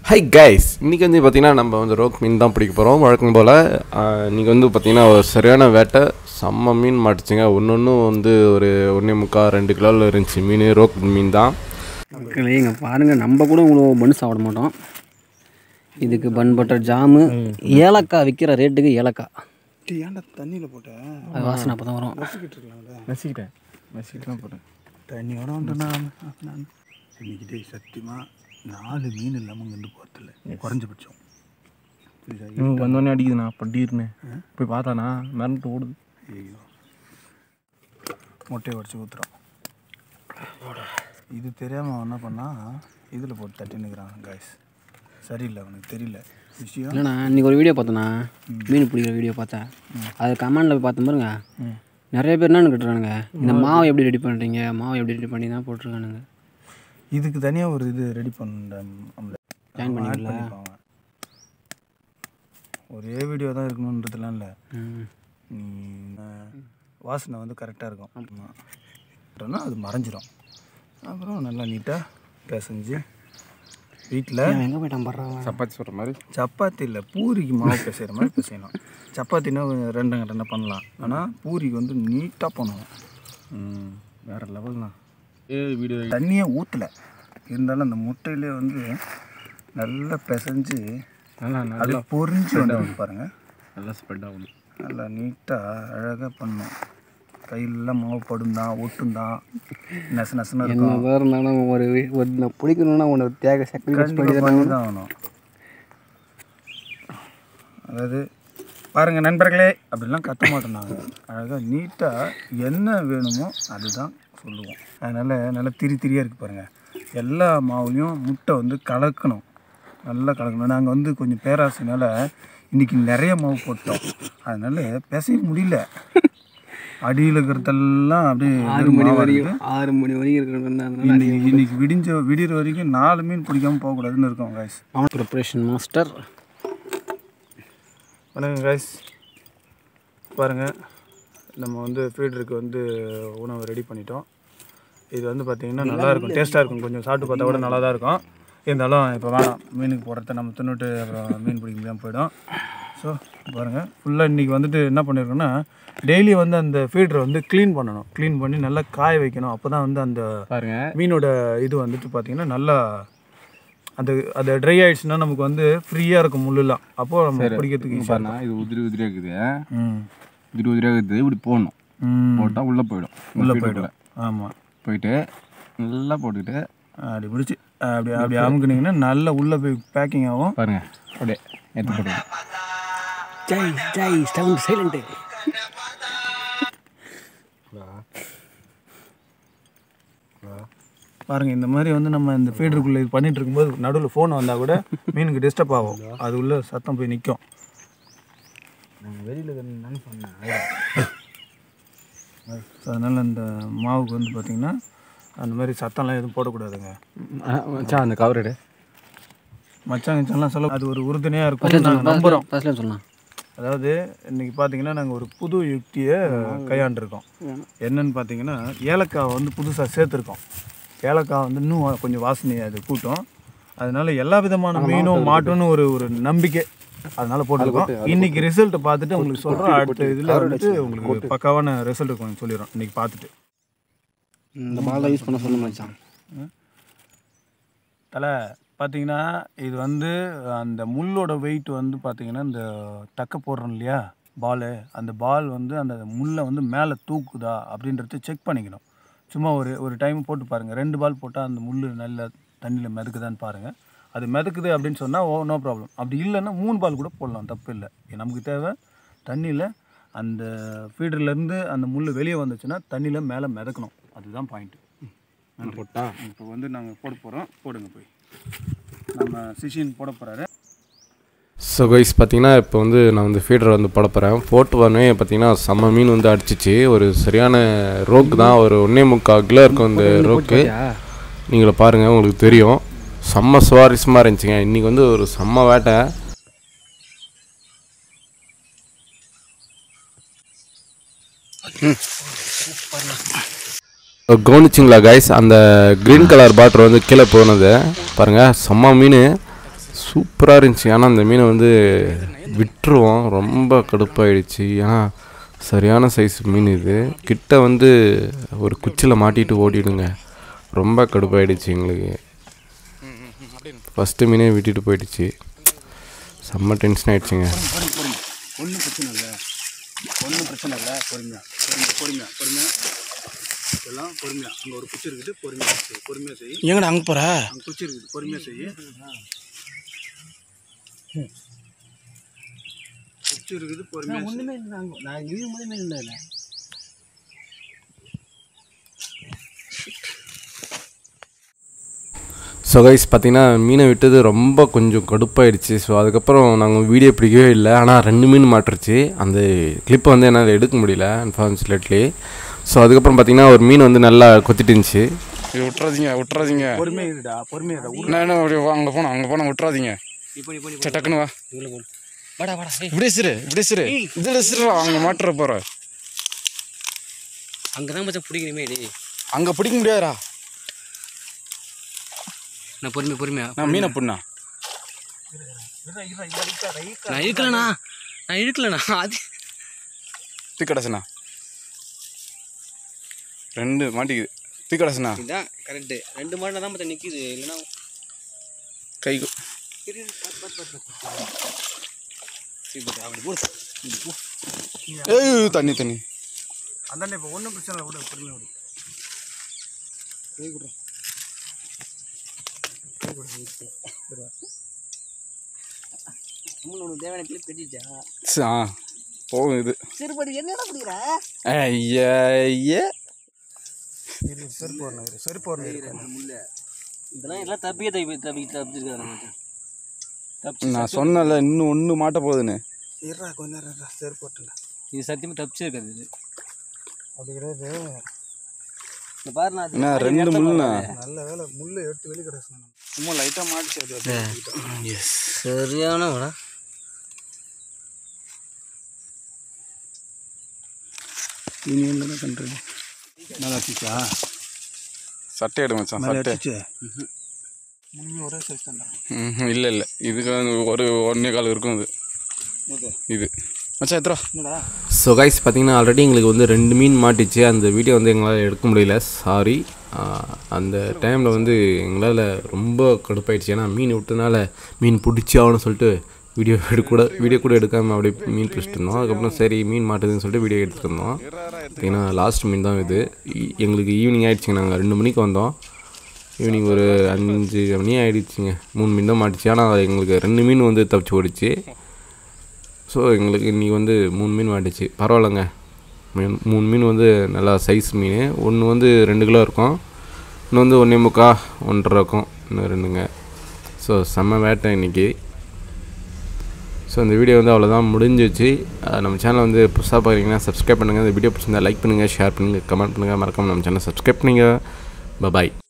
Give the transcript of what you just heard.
Hi guys இன்றைக்கி வந்து பார்த்திங்கன்னா நம்ம வந்து ரோக் மீன் தான் பிடிக்க போகிறோம் வழக்கம் போல் இன்றைக்கி வந்து பார்த்திங்கன்னா ஒரு சரியான வேட்டை செம்ம மீன் மாட்டுச்சுங்க ஒன்று ஒன்று வந்து ஒரு ஒன்றே முக்கால் ரெண்டு கிலோவில் இருந்துச்சு மீன் ரோக் மீன் தான் மக்களே இங்கே பாருங்கள் நம்ம கூட இவ்வளோ பன் சாப்பிட மாட்டோம் இதுக்கு பன் பட்டர் ஜாமு ஏலக்காய் விற்கிற ரேட்டுக்கு ஏலக்காய் டீ ஏன்டா தண்ணியில் போட்டேன் அது வாசனை அப்போ தான் வரும் நசுக்கிட்டு இருக்கலாம்ல நசிக்கிட்டேன் நசிக்கிட்டு தான் போட்டேன் தண்ணியோட வந்துட்டேன்னா நான் இன்னைக்கு டேய் சத்தியமாக நாலு மீன் இல்லாமல் இங்கேருந்து போகிறதில்ல குறைஞ்சபட்சம் புரியுதா இவங்க வந்தோடனே அடிக்குதுண்ணா பட்டீர்னு போய் பார்த்தானா மிரண்டு ஓடுது ஐயோ முட்டையை உடச்சி ஊற்றுறோம் இது தெரியாமல் அவன் என்ன பண்ணா இதில் போட்டு தட்டினுக்கிறான் காய்ஸ் சரியில்லை அவனுக்கு தெரியல விஷயம் இல்லைண்ணா இன்றைக்கி ஒரு வீடியோ பார்த்தேண்ணா மீன் பிடிக்கிற வீடியோ பார்த்தேன் அது கமெண்டில் போய் பார்த்தேன் பாருங்க நிறைய பேர் என்ன கேட்டுறானுங்க இந்த மாவு எப்படி ரெடி பண்ணுறீங்க மாவு எப்படி ரெடி பண்ணி தான் போட்டிருக்கானுங்க இதுக்கு தனியாக ஒரு இது ரெடி பண்ண Join பண்ணிக்கல? பண்ணிப்பாங்க ஒரே வீடியோ தான் இருக்கணுன்றதுலாம் இல்லை ம். நீ அஹ், வாசனை வந்து கரெக்டாக இருக்கும் ஆமாம் அது மறைஞ்சிரும் அப்புறம் நல்லா நீட்டாக பிசைஞ்சு வீட்டில் அவன் எங்கே போயிட்டான் படுறான் சப்பாத்தி சொல்கிற மாதிரி சப்பாத்தி இல்லை பூரிக்கு மாவு பிசைகிற மாதிரி பிசையணும் சப்பாத்தினா ரெண்டு ரெண்டு பண்ணலாம் ஆனால் பூரிக்கு வந்து நீட்டாக பண்ணணும் ம் வேறு லெவல்ண்ணா ஏ வீடியோ தண்ணியே ஊற்றலை இருந்தாலும் அந்த முட்டையிலே வந்து நல்லா பிசைஞ்சு நல்லா நல்லா அப்படியே பொரிஞ்சு வந்து பாருங்கள் நல்லா ஸ்ப்ரெட் ஆகுது நல்லா நீட்டாக அழகாக பண்ணணும் கையிலலாம் மாவு படும் தான் ஒட்டும் தான் நெச நெசன்னு இருக்கும் என்ன தான் இருந்தாலும் ஒரு வி- ஒரு நான் பிடிக்கணும்னா உன்னை தேக சக்கரை வச்சு பண்ணி கண்டிப்பாக பண்ணி தான் ஆகணும் அதாவது பாருங்க நண்பர்களே அப்படிலாம் கத்த மாட்டோம் நாங்கள் அழகாக நீட்டாக என்ன வேணுமோ அதுதான் சொல்லுவோம் அதனால் நல்லா திரி திரியாக இருக்குது பாருங்கள் எல்லா மாவுலையும் முட்டை வந்து கலக்கணும் நல்லா கலக்கணும் நாங்கள் வந்து கொஞ்சம் பேராசைனால இன்றைக்கி நிறைய மாவு போட்டோம் அதனால் பிசைய முடியல அடியில் இருக்கிறதெல்லாம் அப்படியே ஆறு வெறும் மணி மாவா வரைக்கும் இருக்குது. ஆறு மணி வரைக்கும் இருக்கிறது அதனால இன்னைக்கு இன்னைக்கு விடிஞ்ச விடிகிற வரைக்கும் நாலு மீன் பிடிக்காம போகக்கூடாதுன்னு இருக்கோம் காய்ஸ் அவன் ப்ரிப்ரேஷன் மாஸ்டர் வணக்கம் காய்ஸ் பாருங்கள் நம்ம வந்து ஃபீடருக்கு வந்து உணவு ரெடி பண்ணிட்டோம் இது வந்து பார்த்திங்கன்னா நல்லா இருக்கும் டேஸ்ட்டாக இருக்கும் கொஞ்சம் சாப்பிட்டு பார்த்தா கூட நல்லா தான் இருக்கும் இருந்தாலும் இப்போ வேணாம் மீனுக்கு போடுறத நம்ம தின்னுட்டு அப்புறம் மீன் பிடிக்க முடியாமல் போயிடும் ஸோ பாருங்கள் ஃபுல்லாக இன்றைக்கி வந்துட்டு என்ன பண்ணியிருக்கோன்னா டெய்லி வந்து அந்த ஃபீடரை வந்து க்ளீன் பண்ணணும் க்ளீன் பண்ணி நல்லா காய வைக்கணும் அப்போ தான் வந்து அந்த பாருங்க மீனோட இது வந்துட்டு பார்த்தீங்கன்னா நல்லா அந்த அது ட்ரை ஆயிடுச்சுன்னா நமக்கு வந்து ஃப்ரீயாக இருக்கும் முள்ளுலாம் அப்போது நம்ம பிடிக்கிறதுக்கு ஈஸியாக பாருண்ணா இது உதிரி உதிரியாக இருக்குது ம் உதிரி உதிரியாக இருக்குது இப்படி போடணும் ம் போட்டால் உள்ளே போயிடும் உள்ளே போயிடும் ஆமாம் போயிட்டு நல்லா போட்டுக்கிட்டு அப்படி பிடிச்சி அப்படி அப்படி அமுக்குனீங்கன்னா நல்லா உள்ளே போய் பேக்கிங் ஆகும் பாருங்க அப்படியே எடுத்து போடுங்க ஜெய் ஜெய் சவுண்ட் சைலண்ட்டு பாருங்கள் இந்த மாதிரி வந்து நம்ம இந்த ஃபீடருக்குள்ளே இது பண்ணிட்டு இருக்கும்போது நடுவில் ஃபோன் வந்தால் கூட மீனுக்கு டிஸ்டர்ப் ஆகும் அது உள்ள சத்தம் போய் நிற்கும் வெளியில் என்னன்னு சொன்னேன் ஸோ அதனால் அந்த மாவுக்கு வந்து பார்த்திங்கன்னா அந்த மாதிரி சத்தம்லாம் எதுவும் போடக்கூடாதுங்க மச்சான் அந்த கவர் எடு மச்சான் கிச்சான்லாம் சொல்ல அது ஒரு உறுதுணையாக இருக்கும் நாங்கள் நம்புகிறோம் ஃபர்ஸ்ட்ல சொல்லலாம் அதாவது இன்னைக்கு பார்த்தீங்கன்னா நாங்கள் ஒரு புது யுக்தியை கையாண்டுருக்கோம் என்னன்னு பார்த்தீங்கன்னா ஏலக்காய் வந்து புதுசாக சேர்த்துருக்கோம் ஏலக்காய் வந்து இன்னும் கொஞ்சம் வாசனை அது கூட்டும் அதனால எல்லா விதமான மீனும் மாட்டும்னு ஒரு ஒரு நம்பிக்கை அதனால போட்டிருக்கோம் இன்னைக்கு ரிசல்ட்டை பார்த்துட்டு உங்களுக்கு சொல்கிறோம் அடுத்த இதில் வந்துட்டு உங்களுக்கு பக்காவான ரிசல்ட் கொஞ்சம் சொல்லிடுறோம் இன்னைக்கு பார்த்துட்டு இந்த பாலை யூஸ் பண்ண சொல்ல மச்சான் தலை பார்த்தீங்கன்னா இது வந்து அந்த முள்ளோட வெயிட் வந்து பார்த்தீங்கன்னா இந்த டக்க போடுறோம் இல்லையா பால் அந்த பால் வந்து அந்த முள்ளை வந்து மேலே தூக்குதா அப்படின்றத செக் பண்ணிக்கணும் சும்மா ஒரு ஒரு டைம் போட்டு பாருங்கள் ரெண்டு பால் போட்டால் அந்த முள் நல்ல தண்ணியில் மிதக்குதான்னு பாருங்கள் அது மிதக்குது அப்படின்னு சொன்னால் ஓ நோ ப்ராப்ளம் அப்படி இல்லைன்னா மூணு பால் கூட போடலாம் தப்பு இல்லை நமக்கு தேவை தண்ணியில் அந்த ஃபீடர்லேருந்து அந்த முள் வெளியே வந்துச்சுன்னா தண்ணியில் மேலே மிதக்கணும் அதுதான் பாயிண்ட்டு போட்டா இப்போ வந்து நாங்கள் போட போகிறோம் போடுங்க போய் நம்ம சிஷின் போட போகிறாரு ஸோ கைஸ் பார்த்தீங்கன்னா இப்போ வந்து நான் வந்து ஃபீடரை வந்து போட போகிறேன் போட்டு வரனே பார்த்தீங்கன்னா செம்ம மீன் வந்து அடிச்சிச்சு ஒரு சரியான ரோக்கு தான் ஒரு ஒன்றே முக்கால் கிலோ இருக்கும் இந்த ரோக்கு நீங்கள பாருங்கள் உங்களுக்கு தெரியும் செம்ம சுவாரஸ்யமாக இருந்துச்சுங்க இன்றைக்கி வந்து ஒரு செம்ம வேட்டை கவனிச்சிங்களா கைஸ் அந்த க்ரீன் கலர் பாட்டில் வந்து கீழே போனது பாருங்கள் செம்ம மீன் சூப்பராக இருந்துச்சு ஆனால் அந்த மீனை வந்து விட்டுருவோம் ரொம்ப கடுப்பாயிடுச்சு ஏன்னா சரியான சைஸ் மீன் இது கிட்ட வந்து ஒரு குச்சியில் மாட்டிட்டு ஓடிடுங்க ரொம்ப கடுப்பாயிடுச்சு எங்களுக்கு ஃபஸ்ட்டு மீனே விட்டுட்டு போயிடுச்சு செம்ம டென்ஷன் ஆயிடுச்சுங்க ஒன்றும் பிரச்சனை இல்லை ஒன்றும் பிரச்சனை இல்லை பொறுமையா பொறுமையா பொறுமையா பொறுமையா எல்லாம் பொறுமையா அங்கே ஒரு குச்சி இருக்குது பொறுமையா செய் பொறுமையா செய் எங்கடா அங்கே போகிற அங்கே குச்சி இருக்குது பொறுமையா செய் குச்சி இருக்குது பொறுமையா செய். ஒன்றுமே இல்லை நான் இருக்கும்போதே இல்லை இல்லை ஸோ கைஸ் பார்த்தீங்கன்னா மீனை விட்டது ரொம்ப கொஞ்சம் கடுப்பாயிடுச்சு ஸோ அதுக்கப்புறம் நாங்கள் வீடியோ பிடிக்கவே இல்லை ஆனால் ரெண்டு மீன் மாட்டுருச்சு அந்த கிளிப்பை வந்து என்னால் எடுக்க முடியல அன்ஃபார்ச்சுனேட்லி ஸோ அதுக்கப்புறம் பார்த்தீங்கன்னா ஒரு மீன் வந்து நல்லா கொத்திட்டு இருந்துச்சு இது விட்றாதீங்க விட்றாதீங்க பொறுமையா இருடா பொறுமையா இருடா உரு- நான் என்ன அப்படி வா, அங்கே போனோம் அங்கே போனால் விட்றாதீங்க இப்போ இப்போ சரி டக்குன்னு வா இவ்வளோ போடு வாடா வாடா ஏய் இப்படியே சிறு இப்படியே சிறு இதில் சிறு அங்கே மாட்டுற போகிற அங்கே தான் மச்சான் பிடிக்கணுமே டேய் அங்கே பிடிக்க முடியாதுடா நான் பொறுமை பொறுமையா நான் மீனை பிடிண்ணா நான் இழுக்கலண்ணா நான் இழுக்கலண்ணா அது தூக்கடசண்ணா ரெண்டு மாட்டிக்குது தூக்கடசண்ணா இதுதான் கரெக்டு ரெண்டு மாடு தான் மச்சான் நிற்கிது இல்லைன்னா கை சரி போட்டு அப்படி போடு ஏய் தண்ணி தண்ணி அந்தாண்ட இப்போ ஒன்றும் பிரச்சனை இல்லை விடு பொறுமையா விடு உனக்கு தேவையான கிளிப் கட்டிச்சா ச- ஆ போகும் இது சிறுபடி என்னடா பிடிக்கிற ஐயா ஐயா இரு செருப்பு வரணும் இரு செருப்பு வரணும் இரு முள்ள இதெல்லாம் எல்லாம் தப்பியே தப்பி தப்பி தப்பிச்சிருக்காரு மச்சான் தப்பிச்சு நான் சொன்னல இன்னும் ஒன்று மாட்ட போகுதுன்னு இருடா கொஞ்ச நேரம் இருடா செருப்பு வரட்டுல இது சத்தியமாக தப்பிச்சிருக்காது இது அப்படி கிடையாது இந்த பாரு நான் என்ன ரெண்டு முள்ளுண்ணா நல்ல வேலை முள்ளை எடுத்து வெளியே கிடக்கணும் சும்மா லைட்டாக மாட்டிச்சு அது அப்படியே எஸ் சரியான விடா நீ என்ன பண்ணுறது நல்லா வச்சுச்சா சட்டை எடு மச்சான் மேலே சட்டை வச்சுச்சு முன்னே ஒரே சைஸ் தான்டா ம் இல்லை இல்லை இதுக்கு வந்து ஒரு ஒன்றே கால் இருக்கும் இது இது மச்சான் எத்தரா என்னடா ஸோ கைஸ் பார்த்தீங்கன்னா ஆல்ரெடி எங்களுக்கு வந்து ரெண்டு மீன் மாட்டிச்சு அந்த வீடியோ வந்து எங்களால் எடுக்க முடியல சாரி அந்த டைமில் வந்து எங்களால் ரொம்ப கடுப்பாயிடுச்சு ஏன்னா மீன் விட்டனால மீன் பிடிச்சி ஆகணும்னு சொல்லிட்டு வீடியோ எடுக்கூட வீடியோ கூட எடுக்காமல் அப்படியே மீன் பிடிச்சிட்டு இருந்தோம் அதுக்கப்புறம் சரி மீன் மாட்டுதுன்னு சொல்லிட்டு வீடியோ எடுத்துட்டு இருந்தோம் பார்த்தீங்கன்னா லாஸ்ட் மீன் தான் இது இ- எங்களுக்கு ஈவினிங் ஆயிடுச்சுங்க நாங்கள் ரெண்டு மணிக்கு வந்தோம் ஈவினிங் ஒரு அஞ்சு மணி ஆயிடுச்சுங்க மூணு மீன் தான் மாட்டுச்சு ஆனால் எங்களுக்கு ரெண்டு மீன் வந்து தப்பிச்சு ஓடிச்சு ஸோ எங்களுக்கு இன்றைக்கி வந்து மூணு மீன் மாட்டுச்சு பரவாயில்லைங்க மீன் மூணு மீன் வந்து நல்லா சைஸ் மீன் ஒன்று வந்து ரெண்டு கிலோ இருக்கும் இன்னும் வந்து ஒன்றே முக்கா ஒன்றரை இருக்கும் இன்னும் ரெண்டுங்க ஸோ செம்ம வேட்டை இன்றைக்கி ஸோ இந்த வீடியோ வந்து அவ்வளோதான் முடிஞ்சிச்சு அஹ் நம்ம சேனல் வந்து புதுசாக பார்க்குறீங்கன்னா சப்ஸ்கிரைப் பண்ணுங்கள் இந்த வீடியோ பிடிச்சிருந்தா லைக் பண்ணுங்கள் ஷேர் பண்ணுங்கள் கமெண்ட் பண்ணுங்கள் மறக்காம நம்ம சேனல் சப்ஸ்கிரைப் பண்ணுங்கள் பாய்